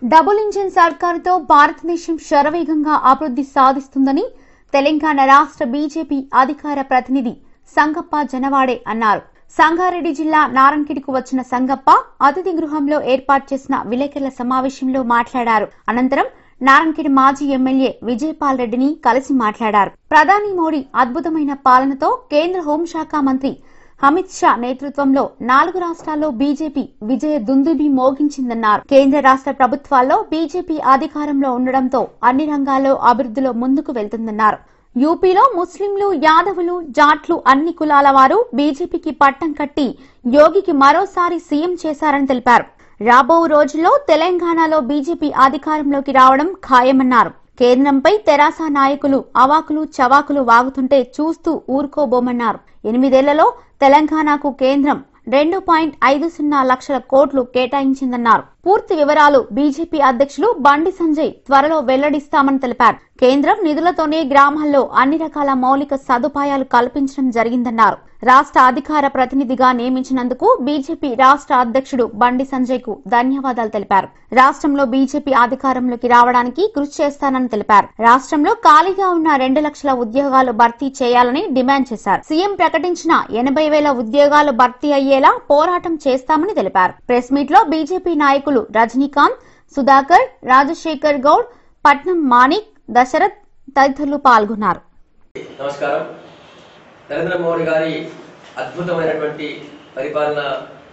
Double engine సర్కారుతో భారతదేశం శరవేగంగా అభివృద్ధి సాధిస్తుందని తెలంగాణ రాష్ట్ర బీజేపీ అధికార ప్రతినిధి సంగప్ప జనవాడే అన్నారు సంగారెడ్డి జిల్లా నారంకిడికు వచ్చిన సంగప్ప అతిథి గృహంలో ఏర్పాటు చేసిన విలేకరుల సమావేశంలో మాట్లాడారు అనంతరం నారంకిడి మాజీ ఎమ్మెల్యే విజయపాల్ రెడ్డిని కలిసి మాట్లాడారు ప్రధాని మోడీ అద్భుతమైన పాలనతో కేంద్ర హోంశాఖ మంత్రి అమిత్ షా నేతృత్వంలో నాలుగు రాష్ట్రాల్లో బీజేపీ విజయ దుందుబి మోగించిందన్నారు కేంద్ర రాష్ట్ర ప్రభుత్వాల్లో బీజేపీ అధికారంలో ఉండడంతో అన్ని రంగాల్లో అభివృద్ధిలో ముందుకు వెళ్తుందన్నారు యూపీలో ముస్లింలు యాదవులు జాట్లు అన్ని కులాల వారు బీజేపీకి పట్టం కట్టి యోగికి మరోసారి సీఎం చేశారని తెలిపారు రాబో రోజుల్లో తెలంగాణలో బీజేపీ అధికారంలోకి రావడం ఖాయమన్నారు కేంద్రంపై తెరాస నాయకులు అవాకులు చవాకులు వాగుతుంటే చూస్తూ ఊరుకోబోమన్నారు ఎనిమిదేళ్లలో తెలంగాణకు కేంద్రం రెండు పాయింట్ ఐదు సున్నా లక్షల కోట్లు కేటాయించిందన్నారు పూర్తి వివరాలు బీజేపీ అధ్యక్షులు బండి సంజయ్ త్వరలో వెల్లడిస్తామని తెలిపారు కేంద్రం నిధులతోనే గ్రామాల్లో అన్ని రకాల మౌలిక సదుపాయాలు కల్పించడం జరిగిందన్నారు రాష్ట్ర అధికార ప్రతినిధిగా నియమించినందుకు బీజేపీ రాష్ట్ర అధ్యక్షుడు బండి సంజయ్ కు ధన్యవాదాలు తెలిపారు రాష్ట్రంలో బీజేపీ అధికారంలోకి రావడానికి కృషి చేస్తానని తెలిపారు రాష్ట్రంలో ఖాళీగా ఉన్న రెండు లక్షల ఉద్యోగాలు భర్తీ చేయాలని డిమాండ్ చేశారు సీఎం ప్రకటించిన ఎనభై వేల ఉద్యోగాలు భర్తీ అయ్యేలా పోరాటం చేస్తామని తెలిపారు ప్రెస్ మీట్ లో బీజేపీ నాయకులు రజనీకాంత్ సుధాకర్ రాజశేఖర్ గౌడ్ పట్నం మాణిక్ దశరథ్ తదితరులు పాల్గొన్నారు నమస్కారం నరేంద్ర మోడీ గారి అద్భుతమైనటువంటి పరిపాలన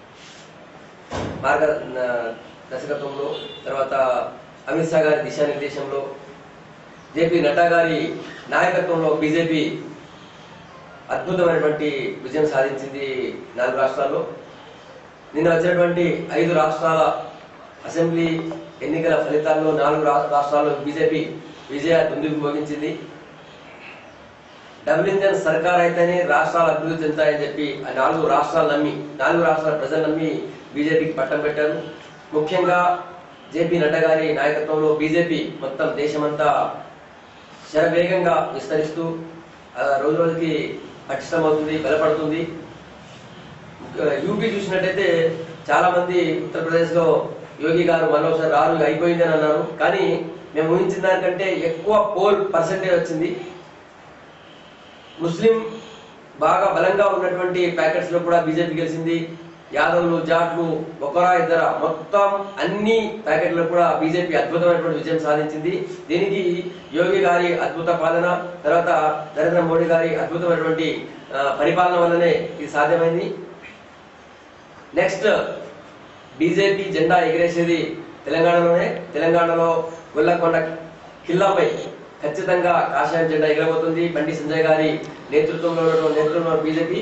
మార్గ న- దర్శకత్వంలో తర్వాత అమిత్ షా గారి దిశానిర్దేశంలో జేపీ నడ్డా గారి నాయకత్వంలో బీజేపీ అద్భుతమైనటువంటి విజయం సాధించింది నాలుగు రాష్ట్రాల్లో నిన్న వచ్చినటువంటి ఐదు రాష్ట్రాల అసెంబ్లీ ఎన్నికల ఫలితాల్లో నాలుగు రా- రాష్ట్రాల్లో బీజేపీ విజయ దుందుకు మోగించింది డబుల్ ఇంజన్ సర్కార్ అయితేనే రాష్ట్రాలు అభివృద్ధి చెందుతాయని చెప్పి ఆ నాలుగు రాష్ట్రాలు నమ్మి నాలుగు రాష్ట్రాల ప్రజలు నమ్మి బీజేపీకి పట్టం పెట్టారు ముఖ్యంగా జేపీ నడ్డా గారి నాయకత్వంలో బీజేపీ మొత్తం దేశమంతా శరవేగంగా విస్తరిస్తూ ఆ, రోజు రోజుకి పటిష్టమవుతుంది బలపడుతుంది యూపీ చూసినట్టయితే చాలా మంది ఉత్తరప్రదేశ్ లో యోగి గారు మరోసారి రారు అయిపోయింది అని అన్నారు కానీ మేము ఊహించిన దానికంటే ఎక్కువ పోల్ పర్సెంటేజ్ వచ్చింది ముస్లిం బాగా బలంగా ఉన్నటువంటి ప్యాకెట్స్ లో కూడా బీజేపీ గెలిచింది యాదవులు జాట్లు ఒకరా ఇద్దర మొత్తం అన్ని ప్యాకెట్లో కూడా బీజేపీ అద్భుతమైనటువంటి విజయం సాధించింది దీనికి యోగి గారి అద్భుత పాలన తర్వాత నరేంద్ర మోడీ గారి అద్భుతమైనటువంటి ఆ, పరిపాలన వల్లనే ఇది సాధ్యమైంది నెక్స్ట్ బీజేపీ జెండా ఎగిరేసేది తెలంగాణలోనే తెలంగాణలో గొల్లకొండ కిల్లాపై ఖచ్చితంగా కాషాయం జెండా ఎగరబోతుంది బండి సంజయ్ గారి నేతృత్వంలో ఉన్నటువంటి నేతృత్వంలో బీజేపీ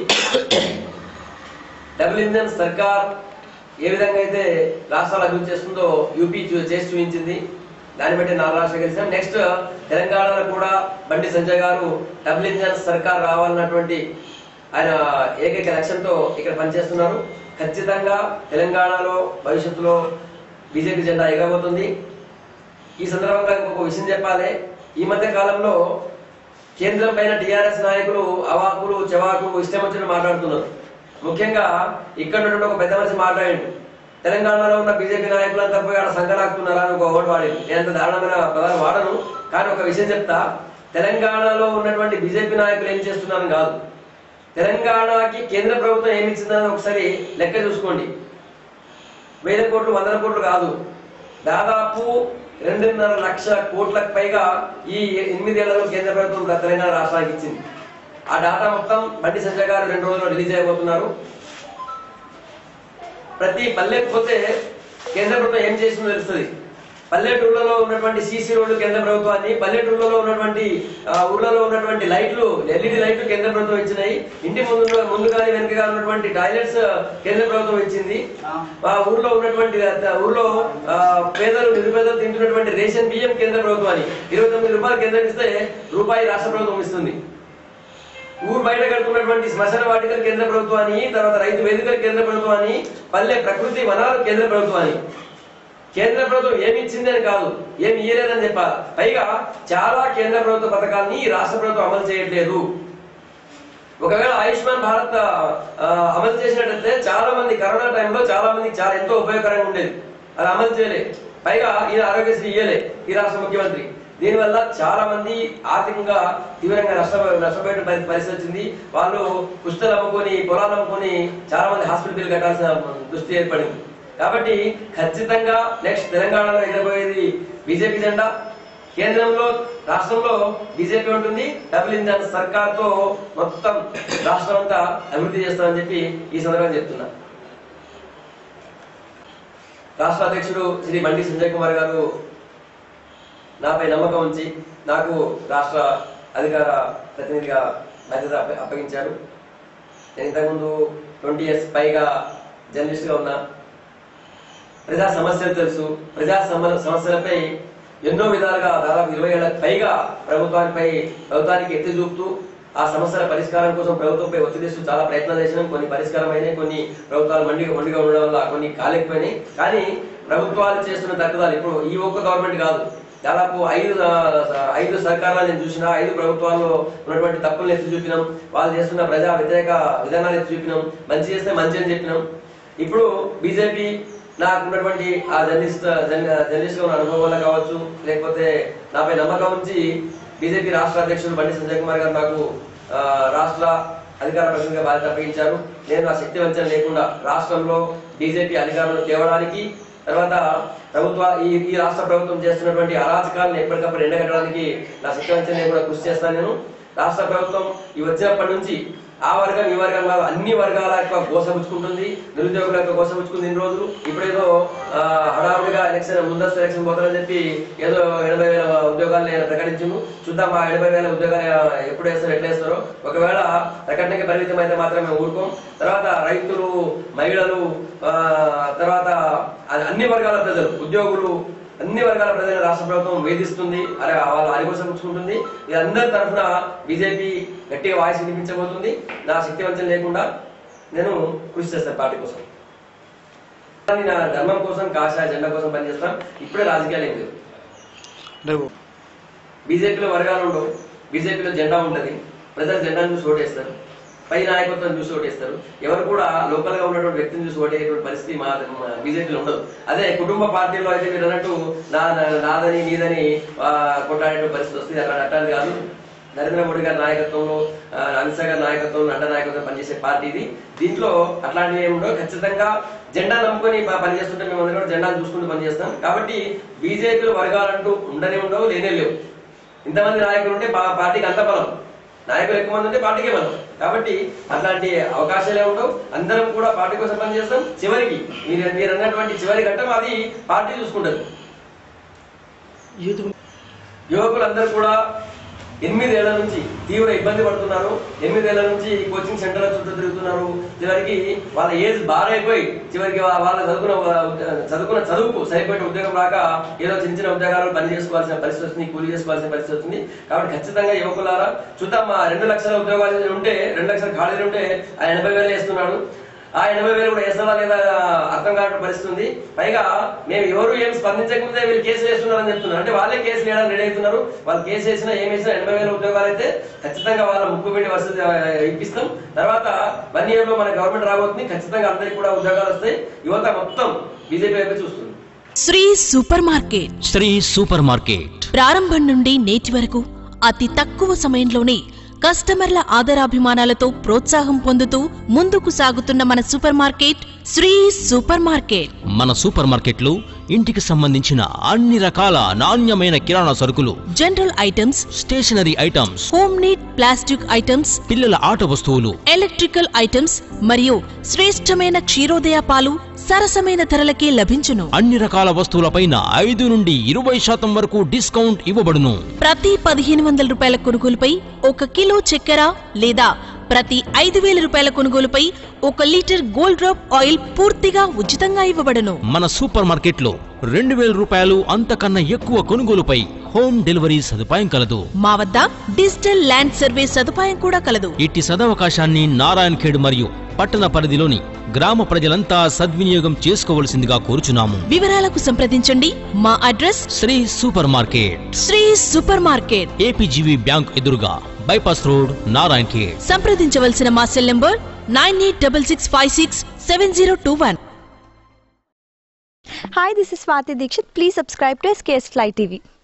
డబుల్ ఇంజన్ సర్కార్ ఏ విధంగా అయితే రాష్ట్రాలు అభివృద్ధి చేస్తుందో యూపీ చూ- చేసి చూపించింది దాన్ని బట్టి నాలుగు రాష్ట్రాలు గెలిచాం నెక్స్ట్ తెలంగాణలో కూడా బండి సంజయ్ గారు డబుల్ ఇంజన్ సర్కార్ రావాలన్నటువంటి ఆయన ఏకైక లక్ష్యంతో ఇక్కడ పనిచేస్తున్నారు ఖచ్చితంగా తెలంగాణలో భవిష్యత్తులో బీజేపీ జెండా ఎగరబోతుంది ఈ సందర్భంగా ఇంకొక విషయం చెప్పాలి ఈ మధ్య కాలంలో కేంద్రం పైన టిఆర్ఎస్ నాయకులు అవాకులు చెవాకులు ఇష్టం వచ్చినట్టు మాట్లాడుతున్నారు ముఖ్యంగా ఇక్కడ ఉన్నటువంటి ఒక పెద్ద మనిషి మాట్లాడిండు తెలంగాణలో ఉన్న బీజేపీ నాయకులంతా పోయి ఆడ సంకరాకుతున్నారా అని ఒక ఓటు వాడింది నేను అంత దారుణమైన పదాలు వాడను కానీ ఒక విషయం చెప్తా తెలంగాణలో ఉన్నటువంటి బీజేపీ నాయకులు ఏం చేస్తున్నారని కాదు తెలంగాణకి కేంద్ర ప్రభుత్వం ఏమి ఇచ్చిందని ఒకసారి లెక్క చూసుకోండి వేల కోట్లు వందల కోట్లు కాదు దాదాపు రెండున్నర లక్షల కోట్లకు పైగా ఈ ఎనిమిదేళ్లలో కేంద్ర ప్రభుత్వం తెలంగాణ రాష్ట్రానికి ఇచ్చింది ఆ డాటా మొత్తం బండి సంజయ్ గారు రెండు రోజుల్లో రిలీజ్ అయిపోతున్నారు ప్రతి పల్లెకి పోతే కేంద్ర ప్రభుత్వం ఏం చేసిందో తెలుస్తుంది పల్లెటూళ్ళలో ఉన్నటువంటి సీసీ రోడ్లు కేంద్ర ప్రభుత్వాన్ని పల్లెటూళ్ళలో ఉన్నటువంటి ఆ, ఊర్లలో ఉన్నటువంటి లైట్లు ఎల్ఈడి లైట్లు కేంద్ర ప్రభుత్వం ఇచ్చినాయి ఇంటి ముందు ముందు కానీ వెనుకగా ఉన్నటువంటి టాయిలెట్స్ కేంద్ర ప్రభుత్వం ఇచ్చింది ఆ ఊర్లో ఉన్నటువంటి ఆ, ఊర్లో ఆ, పేదలు నిరుపేదలు తింటున్నటువంటి రేషన్ బియ్యం కేంద్ర ప్రభుత్వాన్ని ఇరవై తొమ్మిది రూపాయలు కేంద్రం ఇస్తే రూపాయి రాష్ట్ర ప్రభుత్వం ఇస్తుంది ఊరు బయట కడుతున్నటువంటి శ్మశాన వాటికలు కేంద్ర ప్రభుత్వాన్ని తర్వాత రైతు వేదికలు కేంద్ర ప్రభుత్వాన్ని పల్లె ప్రకృతి వనాలు కేంద్ర ప్రభుత్వాన్ని కేంద్ర ప్రభుత్వం ఏమి ఇచ్చిందని కాదు ఏమి ఇయ్యలేదని చెప్పాలి పైగా చాలా కేంద్ర ప్రభుత్వ పథకాన్ని ఈ రాష్ట్ర ప్రభుత్వం అమలు చేయట్లేదు ఒకవేళ ఆయుష్మాన్ భారత్ ఆ, అమలు చేసినట్లయితే చాలా మంది కరోనా టైంలో చాలా మందికి చాలా ఎంతో ఉపయోగకరంగా ఉండేది అది అమలు చేయలేదు పైగా ఈయన ఆరోగ్యశ్రీ ఇయ్యలే ఈ రాష్ట్ర ముఖ్యమంత్రి దీనివల్ల చాలా మంది ఆర్థికంగా తీవ్రంగా నష్ట నష్టపోయే పరి- పరిస్థితి వచ్చింది వాళ్ళు కుస్తలు అమ్ముకొని పొలాలు అమ్ముకొని చాలా మంది హాస్పిటల్ బిల్ కట్టాల్సిన దుస్థితి ఏర్పడింది కాబట్టి ఖచ్చితంగా నెక్స్ట్ తెలంగాణలో ఎగరబోయేది బీజేపీ జెండా కేంద్రంలో రాష్ట్రంలో బీజేపీ ఉంటుంది డబుల్ ఇంజన్ సర్కార్ తో మొత్తం రాష్ట్రం అంతా అభివృద్ధి చేస్తామని చెప్పి ఈ సందర్భంగా చెప్తున్నా రాష్ట్ర అధ్యక్షుడు శ్రీ బండి సంజయ్ కుమార్ గారు నాపై నమ్మకం ఉంచి నాకు రాష్ట్ర అధికార ప్రతినిధిగా బాధ్యత అప్ప- అప్పగించారు నేను ఇంతకుముందు ట్వంటీ ఇయర్స్ పైగా జర్నలిస్ట్గా ఉన్నా ప్రజా సమస్యలు తెలుసు ప్రజా సమ- సమస్యలపై ఎన్నో విధాలుగా దాదాపు ఇరవై ఏళ్లకు పైగా ప్రభుత్వానిపై ప్రభుత్వానికి ఎత్తి చూపుతూ ఆ సమస్యల పరిష్కారం కోసం ప్రభుత్వంపై ఒత్తిడి తెస్తూ చాలా ప్రయత్నాలు చేసినాం కొన్ని పరిష్కారం అయినాయి కొన్ని ప్రభుత్వాలు మండిగా మొండిగా ఉండడం వల్ల కొన్ని కాలేకపోయినాయి కానీ ప్రభుత్వాలు చేస్తున్న తక్కుదాలు ఇప్పుడు ఈ ఒక్క గవర్నమెంట్ కాదు దాదాపు ఐదు ఆ, ఐదు సర్కారాలు నేను చూసిన ఐదు ప్రభుత్వాల్లో ఉన్నటువంటి తప్పులను ఎత్తి చూపినాం వాళ్ళు చేస్తున్న ప్రజా వ్యతిరేక విధానాలు ఎత్తి చూపినాం మంచి చేస్తే మంచి అని చెప్పినాం ఇప్పుడు బీజేపీ నాకు ఉన్నటువంటి ఆ జర్నలిస్ట్ జర్నలిస్ట్ ఉన్న అనుభవం వల్ల కావచ్చు లేకపోతే నాపై నమ్మకం ఉంచి బీజేపీ రాష్ట్ర అధ్యక్షుడు బండి సంజయ్ కుమార్ గారు నాకు ఆ, రాష్ట్ర అధికార ప్రతినిధిగా బాధ్యత అప్పగించారు నేను నా శక్తి వంచన లేకుండా రాష్ట్రంలో బీజేపీ అధికారంలో తేవడానికి తర్వాత ప్రభుత్వ ఈ ఈ రాష్ట్ర ప్రభుత్వం చేస్తున్నటువంటి అరాచకాలను ఎప్పటికప్పుడు ఎండగట్టడానికి నా శక్తి వంచన లేకుండా కృషి చేస్తాను నేను రాష్ట్ర ప్రభుత్వం ఈ వచ్చినప్పటి నుంచి ఆ వర్గం ఈ వర్గం కాదు అన్ని వర్గాల యొక్క గోసపుచ్చుకుంటుంది నిరుద్యోగుల యొక్క గోసపుచ్చుకుంది ఇన్ని రోజులు ఇప్పుడేదో ఆ, హడావుడిగా ఎలక్షన్ ముందస్తు ఎలక్షన్ పోతారని చెప్పి ఏదో ఎనభై వేల ఉద్యోగాలు నేను ప్రకటించును చూద్దాం ఆ ఎనభై వేల ఉద్యోగాలు ఎప్పుడు వేస్తారో ఎట్లా వేస్తారో ఒకవేళ ప్రకటనకి పరిమితం అయితే మాత్రమే ఊరుకోం తర్వాత రైతులు మహిళలు ఆ, తర్వాత అ- అన్ని వర్గాల ప్రజలు ఉద్యోగులు అన్ని వర్గాల ప్రజల రాష్ట్ర ప్రభుత్వం వేధిస్తుంది అరే వాళ్ళ అరికోసం పుచ్చుకుంటుంది అందరి తరఫున బీజేపీ గట్టిగా వాయిస్ వినిపించబోతుంది నా శక్తి వంచన లేకుండా నేను కృషి చేస్తాను పార్టీ కోసం కానీ నా ధర్మం కోసం కాషాయ జెండా కోసం పనిచేస్తాం ఇప్పుడే రాజకీయాలు ఏం లేవు లేవు బీజేపీలో వర్గాలు ఉండవు బీజేపీలో జెండా ఉంటది ప్రజలు జెండాను చూసి ఓటేస్తారు పై నాయకత్వం చూసి ఓటేస్తారు ఎవరు కూడా లోకల్ గా ఉన్నటువంటి వ్యక్తిని చూసి ఓటేటువంటి పరిస్థితి మా మా బీజేపీలో ఉండదు అదే కుటుంబ పార్టీలో అయితే మీరు అన్నట్టు నా నా- నాదని నీదని ఆ, కొట్లాడేటువంటి పరిస్థితి వస్తుంది అట్లా అట్టాలి కాదు నరేంద్ర మోడీ గారి నాయకత్వంలో ఆ, అమిత్ షా గారి నాయకత్వంలో నడ్డా నాయకత్వం పనిచేసే పార్టీ ఇది దీంట్లో అట్లాంటివి ఏమి ఉండవు ఖచ్చితంగా జెండా నమ్ముకొని ప- పనిచేస్తుంటే మేము అందరం కూడా జెండాను చూసుకుంటూ పనిచేస్తాం కాబట్టి బీజేపీలో వర్గాలంటూ ఉండనే ఉండవు లేనే లేవు ఇంతమంది నాయకులు ఉంటే పా- పార్టీకి అంత బలం నాయకులు ఎక్కువ మంది ఉంటే పార్టీకే బలం కాబట్టి అట్లాంటి అవకాశాలే ఉండవు అందరం కూడా పార్టీ కోసం పనిచేస్తాం చివరికి మీరు మీరు అన్నటువంటి చివరి ఘట్టం అది పార్టీ చూసుకుంటది యూత్ యువకులందరూ కూడా ఎనిమిదేళ్ల నుంచి తీవ్ర ఇబ్బంది పడుతున్నారు ఎనిమిదేళ్ల నుంచి కోచింగ్ సెంటర్ల చుట్టూ తిరుగుతున్నారు చివరికి వాళ్ళ ఏజ్ బారైపోయి చివరికి వా- వాళ్ళ చదువుకున్న ఉద్య- చదువుకున్న చదువుకు సరిపోయిన ఉద్యోగం రాక ఏదో చిన్న చిన్న ఉద్యోగాలు పని చేసుకోవాల్సిన పరిస్థితి వస్తుంది కూలీ చేసుకోవాల్సిన పరిస్థితి వస్తుంది కాబట్టి ఖచ్చితంగా యువకులారా చూద్దాం ఆ రెండు లక్షల ఉద్యోగాలు ఉంటే రెండు లక్షల ఖాళీలు ఉంటే ఆ ఎనభై వేలు వేస్తున్నాడు ఆ ఎనభై వేలు కూడా వేస్తారా లేదా అర్థం కాని పరిస్థితి ఉంది పైగా మేము ఎవరు ఏం స్పందించకముందే వీళ్ళు కేసులు వేస్తున్నారని చెప్తున్నారు అంటే వాళ్ళే కేసులు వేయడానికి రెడీ అవుతున్నారు వాళ్ళు కేసు వేసినా ఏం వేసినా ఎనభై వేల ఉద్యోగాలు అయితే ఖచ్చితంగా వాళ్ళ ముక్కు పిండి వసతి ఆ, ఇప్పిస్తాం తర్వాత వన్ ఇయర్ లో మన గవర్నమెంట్ రాబోతుంది ఖచ్చితంగా అందరికి కూడా ఉద్యోగాలు వస్తాయి యువత మొత్తం బీజేపీ వైపు చూస్తుంది Sri super market Sri super market ప్రారంభం నుండి నేటి వరకు అతి తక్కువ సమయంలోనే కస్టమర్ల ఆదరాభిమానాలతో ప్రోత్సాహం పొందుతూ ముందుకు సాగుతున్న మన super market Sri super market మన సూపర్ మార్కెట్లో ఇంటికి సంబంధించిన అన్ని రకాల నాణ్యమైన కిరాణా సరుకులు general items stationery items home need plastic items పిల్లల ఆట వస్తువులు ఎలక్ట్రికల్ ఐటమ్స్ మరియు శ్రేష్టమైన క్షీరోదయ పాలు సరసమైన ధరలకే లభించును అన్ని రకాల వస్తువులపైన ఐదు నుండి ఇరవై శాతం వరకు డిస్కౌంట్ ఇవ్వబడును ప్రతి పదిహేను వందల రూపాయల కొనుగోలుపై ఒక కిలో చక్కెర లేదా ప్రతి ఐదు వేల రూపాయల కొనుగోలుపై ఒక లీటర్ గోల్డ్ డ్రాప్ ఆయిల్ పూర్తిగా ఉచితంగా ఇవ్వబడును మన సూపర్ మార్కెట్లో రెండు వేల రూపాయలు అంతకన్నా ఎక్కువ కొనుగోలుపై హోమ్ డెలివరీ సదుపాయం కలదు మా వద్ద డిజిటల్ ల్యాండ్ సర్వే సదుపాయం కూడా కలదు ఇట్టి సదవకాశాన్ని నారాయణ్ ఖేడ్ మరియు పట్టణ పరిధిలోని గ్రామ ప్రజలంతా సద్వినియోగం చేసుకోవలసిందిగా కోరుచున్నాము వివరాలకు సంప్రదించండి మా address Sri super market Sri super market APGV bank ఎదురుగా బైపాస్ రోడ్ నారాయణ్ ఖేడ్ సంప్రదించవలసిన మా cell number nine eight double six five six seven zero two one Hi, this is Swati Dikshit. Please subscribe to SKS Fly TV.